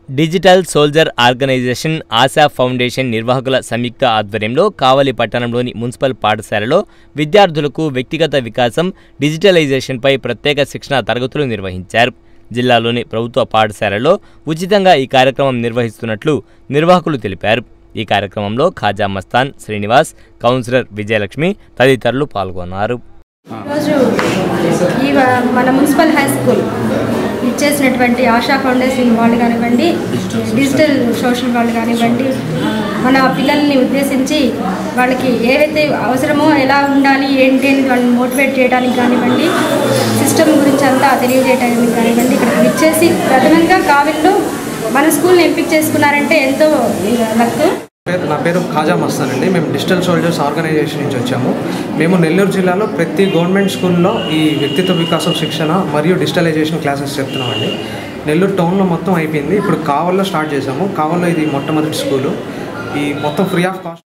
digital soldier organisation Asha foundation నిర్వాహకుల సంయుక్త ఆధ్వర్యంలో కావలి పట్టణంలోని మున్సిపల్ పాఠశాలలో విద్యార్థులకు వ్యక్తిగత వికాసం డిజిటలైజేషన్పై ప్రత్యేక శిక్షణ తరగతులు నిర్వహించారు జిల్లాలోని ప్రభుత్వ పాఠశాలలో ఉచితంగా ఈ కార్యక్రమం నిర్వహిస్తున్నట్లు నిర్వాహకులు తెలిపారు ఈ కార్యక్రమంలో ఖాజా మస్తాన్ శ్రీనివాస్ కౌన్సిలర్ విజయలక్ష్మి తదితరులు పాల్గొన్నారు ఈరోజు ఈ వ- మన మున్సిపల్ హై స్కూల్ ఇచ్చేసినటువంటి ఆశా ఫౌండేషన్ వాళ్ళు కానివ్వండి డిజిటల్ సోషల్ వాళ్ళు కానివ్వండి మన పిల్లల్ని ఉద్దేశించి వాళ్ళకి ఏవైతే అవసరమో ఎలా ఉండాలి ఏంటి అని వాళ్ళని మోటివేట్ చేయడానికి కానివ్వండి సిస్టమ్ గురించి అంతా తెలియజేయడానికి కానివ్వండి ఇక్కడ ఇచ్చేసి ప్రథమంగా కావిల్లో మన స్కూల్ని ఎంపిక చేసుకున్నారంటే ఎంతో లక్ పేరు నా పేరు ఖాజా మస్తాన్ అండి మేము డిజిటల్ సోల్జర్స్ ఆర్గనైజేషన్ నుంచి వచ్చాము మేము నెల్లూరు జిల్లాలో ప్రతి గవర్నమెంట్ స్కూల్లో ఈ వ్యక్తిత్వ వికాసం శిక్షణ మరియు డిజిటలైజేషన్ క్లాసెస్ చెప్తున్నామండి నెల్లూరు టౌన్లో మొత్తం అయిపోయింది ఇప్పుడు కావల్లో స్టార్ట్ చేసాము కావల్లో ఇది మొట్టమొదటి స్కూలు ఈ మొత్తం ఫ్రీ ఆఫ్ కాస్ట్